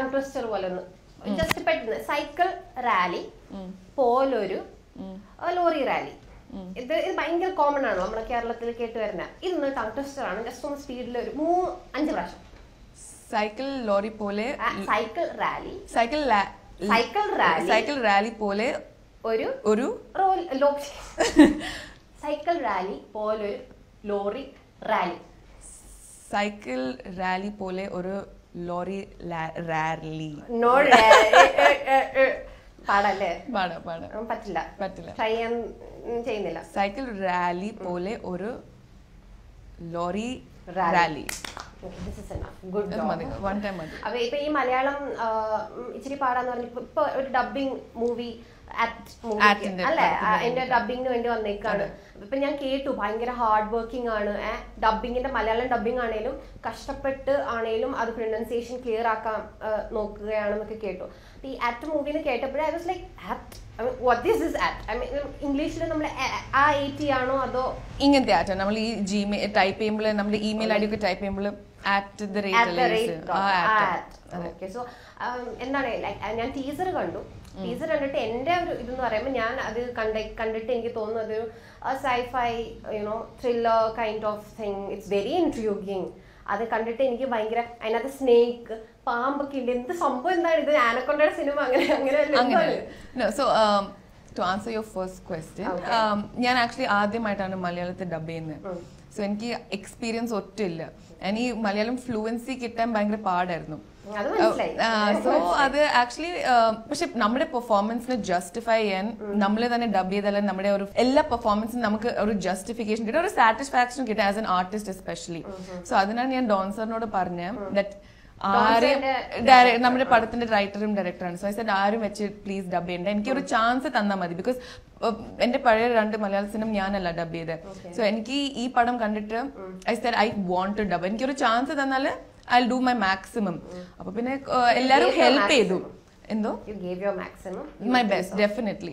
Tongue twister പോലെ ഒന്ന് just പെട്ടെന്ന് സൈക്കിൾ റാലി പോലൊരു ആ, ലോറി റാലി ഇത് ഇത് ഭയങ്കര കോമൺ ആണ് നമ്മുടെ കേരളത്തിൽ കേട്ട് വരുന്ന ഇതൊന്ന് ടങ് ട്വിസ്റ്റർ ആണ് ജസ്റ്റ് ഒന്ന് സ്പീഡിൽ ഒരു മൂ അഞ്ച് പ്രാവശ്യം സൈക്കിൾ ലോറി പോലെ ആ, cycle rally cycle cycle rally cycle rally പോലെ ഒരു ഒരു റോൽ ലോ സൈക്കിൾ റാലി പോലൊരു ലോറി റാലി സൈക്കിൾ റാലി പോലെ ഒരു ലോറി റാലി നോ പാടല്ലേ പാടാ പാടാ ഉം, പറ്റില്ല പറ്റില്ല ട്രൈ ചെയ്യാൻ ഉം, ചെയ്യുന്നില്ല സൈക്കിൾ റാലി പോലെ ഒരു lorry rally. Rally this is good അത് മതി വൺ ടൈം മതി അപ്പൊ ഇപ്പൊ ഈ മലയാളം ആ, ഉം, ഇച്ചിരി പാടാന്ന് പറഞ്ഞ ഇപ്പൊ ഒരു ഡബിങ് മൂവി Act ന്റെ അല്ലെ പടത്തിന് എന്റെ ഡബിങ്ങിന് വേണ്ടി വന്നേക്കാണ് ഇപ്പൊ ഞാൻ കേട്ടു ഭയങ്കര ഹാർഡ് വർക്കിംഗ് ആണ് ഡബിങ്ങിന്റെ മലയാളം ഡബിങ് ആണേലും കഷ്ടപ്പെട്ട് ആണേലും അത് പ്രൊനൗൺസിയേഷൻ ക്ലിയർ ആക്കാൻ ആ, നോക്കുകയാണെന്നൊക്കെ കേട്ടു അപ്പൊ ഈ ആക്ട് മൂവിന്ന് കേട്ടപ്പോഴേ I was like act what this is act I mean ഇംഗ്ലീഷിൽ നമ്മൾ ആ എയ്റ്റി ആണോ അതോ ഇങ്ങനത്തെ ആറ്റം നമ്മൾ ഈ ജിമെയിൽ ടൈപ്പ് ചെയ്യുമ്പോൾ നമ്മുടെ ഇമെയിൽ ഐ ഡി ഒക്കെ ടൈപ്പ് ചെയ്യുമ്പോൾ at the At the rate rate dot ആ at. At Okay, so, um, എന്താണ് like, ഞാൻ ടീസർ കണ്ടു ടീസർ കണ്ടിട്ട് എന്റെ ഒരു ഇതെന്ന് പറയുമ്പോൾ ഞാൻ അത് കണ്ട കണ്ടിട്ട് എനിക്ക് തോന്നുന്നു അതൊരു scifi you know thriller kind of thing it's very intriguing അത് കണ്ടിട്ട് എനിക്ക് ഭയങ്കര അതിനകത്ത് സ്നേക്ക് പാമ്പൊക്കെ ഉണ്ട് എന്ത് സംഭവം എന്താണ് ഇത് ആനക്കൊണ്ടയുടെ സിനിമ അങ്ങനെ അങ്ങനെ വല്ലതും അങ്ങനെ എന്താണ്? No so to answer your first question ഞാൻ ആക്ച്വലി ആദ്യമായിട്ടാണ് മലയാളത്തിൽ ഡബ് ചെയ്യുന്നത് സോ എനിക്ക് എക്സ്പീരിയൻസ് ഒറ്റില്ല ഞാൻ ഈ മലയാളം ഫ്ലുവൻസി കിട്ടാൻ ഭയങ്കര പാടായിരുന്നു അത് മനസ്സിലായി സോ അത് ആക്ച്വലി പക്ഷെ നമ്മുടെ പെർഫോമൻസിനെ ജസ്റ്റിഫൈ ചെയ്യാൻ നമ്മൾ തന്നെ ഡബ് ചെയ്താൽ നമ്മുടെ ഒരു എല്ലാ പെർഫോമൻസും നമുക്ക് ഒരു ജസ്റ്റിഫിക്കേഷൻ കിട്ടും ഒരു സാറ്റിസ്ഫാക്ഷൻ കിട്ടും as an artist especially so അതിനാണ് ഞാൻ ഡോൺസറിനോട് പറഞ്ഞത് ദറ്റ് ആരെയും ഡയറ- നമ്മുടെ പടത്തിന്റെ റൈറ്ററും ഡയറക്ടറാണ് സോ ഐ സെഡ് ആരും വെച്ച് പ്ലീസ് ഡബ് ചെയ്യണ്ട എനിക്ക് ഒരു ചാൻസ് തന്നാൽ മതി ബിക്കോസ് എന്റെ പഴയ രണ്ട് മലയാള സിനിമ ഞാനല്ല ഡബ് ചെയ്തത് സോ എനിക്ക് ഈ പടം കണ്ടിട്ട് I said I want to dub എനിക്കൊരു ചാൻസ് തന്നാൽ ഐ ഡു മൈ മാക്സിമം അപ്പൊ പിന്നെ uh, എല്ലാരും gave your ഹെൽപ്പ് ചെയ്തു എന്തോ You gave your maximum. My best definitely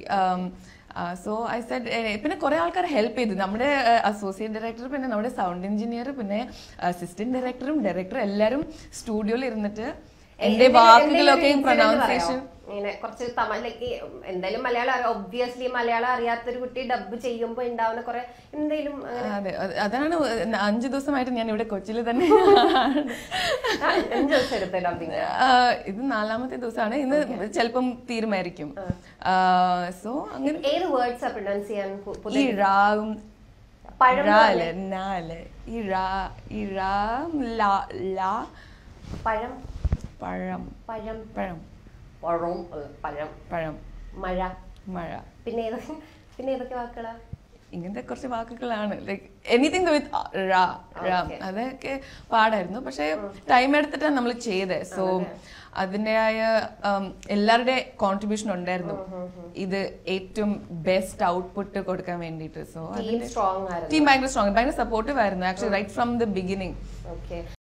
so I said പിന്നെ കുറെ ആൾക്കാർ ഹെൽപ്പ് ചെയ്തു നമ്മുടെ അസോസിയേറ്റ് ഡയറക്ടർ പിന്നെ നമ്മുടെ സൗണ്ട് എഞ്ചിനീയർ പിന്നെ അസിസ്റ്റന്റ് ഡയറക്ടറും ഡയറക്ടറും എല്ലാവരും സ്റ്റുഡിയോയിൽ ഇരുന്നിട്ട് എന്റെ എന്തെങ്കിലും- വാക്കുകളൊക്കെ എന്തെങ്കിലും ഒരു incident പ്രൊനൗൺസിയേഷൻ പറയാമോ? ഇങ്ങനെ കുറച്ച് തമിഴ് ലൈക്ക് എന്തായാലും മലയാളം അറിയാം ഒബ്വിയസ്ലി മലയാളം അറിയാത്തൊരു കുട്ടി ഡബ് ചെയ്യുമ്പോൾ ഉണ്ടാവുന്ന കുറെ എന്തെങ്കിലും അങ്ങനെ അതെ അത് അതാണ് അഞ്ചു ദിവസമായിട്ട് ഞാൻ ഇവിടെ കൊച്ചിയിൽ തന്നെ ആ, അഞ്ച് ദിവസം എടുത്ത ഡബിങ് ആ, ഇത് നാലാമത്തെ ദിവസമാണ് ഇന്ന് ചിലപ്പം തീരുമായിരിക്കും സോ അങ്ങനെ ഏത് വേർഡ്സ് പ്രൊനൗൺസ് ചെയ്യാൻ പു- ഈ പുതിയ റാവും പഴം റാല് നാല് ഈ റാ ഈ റാ ലാ ലാ പഴം പഴം പഴം പഴം പഴം അല്ല, പഴം പഴം മഴ മഴ പിന്നെ ഏത് പിന്നെ ഏതൊക്കെ വാക്കുകളാ ഇങ്ങനത്തെ കുറച്ച് വാക്കുകളാണ് ലൈക്ക് എനിത്തിങ് വിത്ത് റാ റാ Okay. അതൊക്കെ പാടായിരുന്നു പക്ഷെ ടൈം എടുത്തിട്ടാണ് നമ്മൾ ചെയ്തത് സോ അതിൻ്റെതായ എല്ലാവരുടെ കോൺട്രിബ്യൂഷൻ ഉണ്ടായിരുന്നു ഇത് ഏറ്റവും ബെസ്റ്റ് ഔട്ട്പുട്ട് കൊടുക്കാൻ വേണ്ടിയിട്ട് സോ ടീം സ്ട്രോങ് ആയിരുന്നു ടീം ഭയങ്കര സ്ട്രോങ് ഭയങ്കര സപ്പോർട്ടീവ് ആയിരുന്നു actually right from the beginning okay